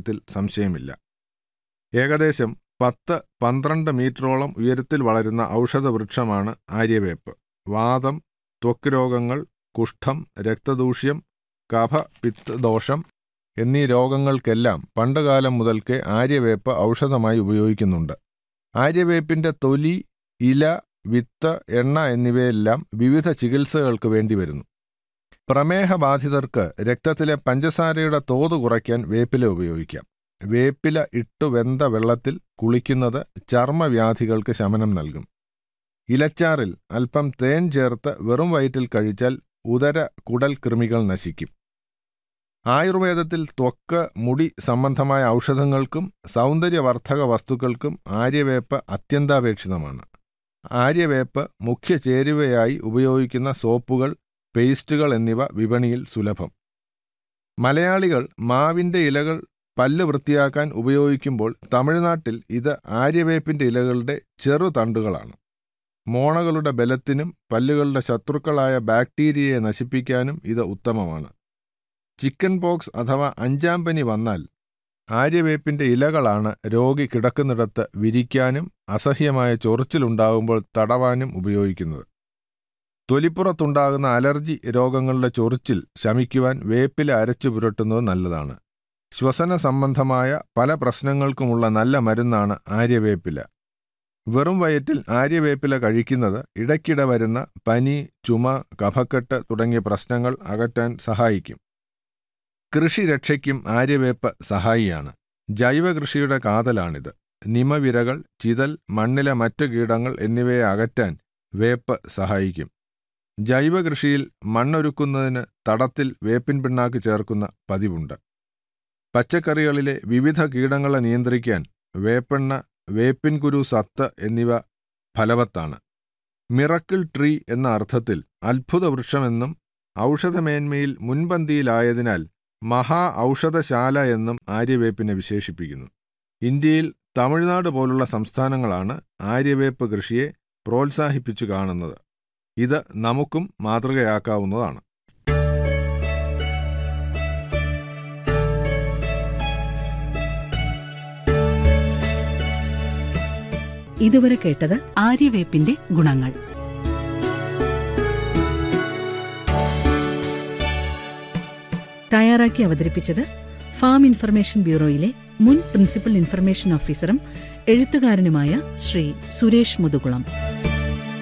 കാര്യത്തിൽ സംശയമില്ല ഏകദേശം പത്ത് പന്ത്രണ്ട് മീറ്ററോളം ഉയരത്തിൽ വളരുന്ന ഔഷധവൃക്ഷമാണ് ആര്യവേപ്പ് വാദം ത്വക്ക് രോഗങ്ങൾ കുഷ്ഠം രക്തദൂഷ്യം കഫ പിത്ത് ദോഷം എന്നീ രോഗങ്ങൾക്കെല്ലാം പണ്ടുകാലം മുതൽക്കേ ആര്യവേപ്പ് ഔഷധമായി ഉപയോഗിക്കുന്നുണ്ട് ആര്യവേപ്പിന്റെ തൊലി ഇല വിത്ത് എണ്ണ എന്നിവയെല്ലാം വിവിധ ചികിത്സകൾക്ക് വേണ്ടി വരുന്നു പ്രമേഹബാധിതർക്ക് രക്തത്തിലെ പഞ്ചസാരയുടെ തോത് കുറയ്ക്കാൻ വേപ്പില ഉപയോഗിക്കാം വേപ്പില ഇട്ടു വെന്ത വെള്ളത്തിൽ കുളിക്കുന്നത് ചർമ്മവ്യാധികൾക്ക് ശമനം നൽകും ഇലച്ചാറിൽ അല്പം തേൻ ചേർത്ത് വെറും വയറ്റിൽ കഴിച്ചാൽ ഉദര കുടൽ കൃമികൾ നശിക്കും ആയുർവേദത്തിൽ ത്വക്ക് മുടി സംബന്ധമായ ഔഷധങ്ങൾക്കും സൗന്ദര്യവർദ്ധക വസ്തുക്കൾക്കും ആര്യവേപ്പ് അത്യന്താപേക്ഷിതമാണ് ആര്യവേപ്പ് മുഖ്യ ചേരുവയായി ഉപയോഗിക്കുന്ന സോപ്പുകൾ പേസ്റ്റുകൾ എന്നിവ വിപണിയിൽ സുലഭം മലയാളികൾ മാവിൻ്റെ ഇലകൾ പല്ല് വൃത്തിയാക്കാൻ ഉപയോഗിക്കുമ്പോൾ തമിഴ്നാട്ടിൽ ഇത് ആര്യവേപ്പിൻ്റെ ഇലകളുടെ ചെറുതണ്ടുകളാണ് മോണകളുടെ ബലത്തിനും പല്ലുകളുടെ ശത്രുക്കളായ ബാക്ടീരിയയെ നശിപ്പിക്കാനും ഇത് ഉത്തമമാണ് ചിക്കൻ പോക്സ് അഥവാ അഞ്ചാം പനി വന്നാൽ ആര്യവേപ്പിന്റെ ഇലകളാണ് രോഗി കിടക്കുന്നിടത്ത് വിരിക്കാനും അസഹ്യമായ ചൊറിച്ചിലുണ്ടാകുമ്പോൾ തടവാനും ഉപയോഗിക്കുന്നത് തൊലിപ്പുറത്തുണ്ടാകുന്ന അലർജി രോഗങ്ങളുടെ ചൊറിച്ചിൽ ശമിക്കുവാൻ വേപ്പില അരച്ചു പുരട്ടുന്നത് നല്ലതാണ് ശ്വസന സംബന്ധമായ പല പ്രശ്നങ്ങൾക്കുമുള്ള നല്ല മരുന്നാണ് ആര്യവേപ്പില വെറും വയറ്റിൽ ആര്യവേപ്പില കഴിക്കുന്നത് ഇടയ്ക്കിടെ വരുന്ന പനി ചുമ കഫക്കെട്ട് തുടങ്ങിയ പ്രശ്നങ്ങൾ അകറ്റാൻ സഹായിക്കും കൃഷിരക്ഷയ്ക്കും ആര്യവേപ്പ് സഹായിയാണ് ജൈവകൃഷിയുടെ കാതലാണിത് നിമവിരകൾ ചിതൽ മണ്ണിലെ മറ്റു കീടങ്ങൾ എന്നിവയെ അകറ്റാൻ വേപ്പ് സഹായിക്കും ജൈവകൃഷിയിൽ മണ്ണൊരുക്കുന്നതിന് തടത്തിൽ വേപ്പിൻ പിണ്ണാക്ക് ചേർക്കുന്ന പതിവുണ്ട് പച്ചക്കറികളിലെ വിവിധ കീടങ്ങളെ നിയന്ത്രിക്കാൻ വേപ്പെണ്ണ വേപ്പിൻ കുരു സത്ത് എന്നിവ ഫലവത്താണ് മിറക്കിൾ ട്രീ എന്ന അർത്ഥത്തിൽ അത്ഭുത വൃക്ഷമെന്നും ഔഷധമേന്മയിൽ മുൻപന്തിയിലായതിനാൽ മഹാ ഔഷധശാല എന്നും ആര്യവേപ്പിനെ വിശേഷിപ്പിക്കുന്നു ഇന്ത്യയിൽ തമിഴ്നാട് പോലുള്ള സംസ്ഥാനങ്ങളാണ് ആര്യവേപ്പ് കൃഷിയെ പ്രോത്സാഹിപ്പിച്ചു കാണുന്നത് ഇത് നമുക്കും മാതൃകയാക്കാവുന്നതാണ് ഇതുവരെ കേട്ടത് ആര്യവേപ്പിന്റെ ഗുണങ്ങൾ തയ്യാറാക്കി അവതരിപ്പിച്ചത് ഫാം ഇൻഫർമേഷൻ ബ്യൂറോയിലെ മുൻ പ്രിൻസിപ്പൽ ഇൻഫർമേഷൻ ഓഫീസറും എഴുത്തുകാരനുമായ ശ്രീ സുരേഷ് മുതുകുളം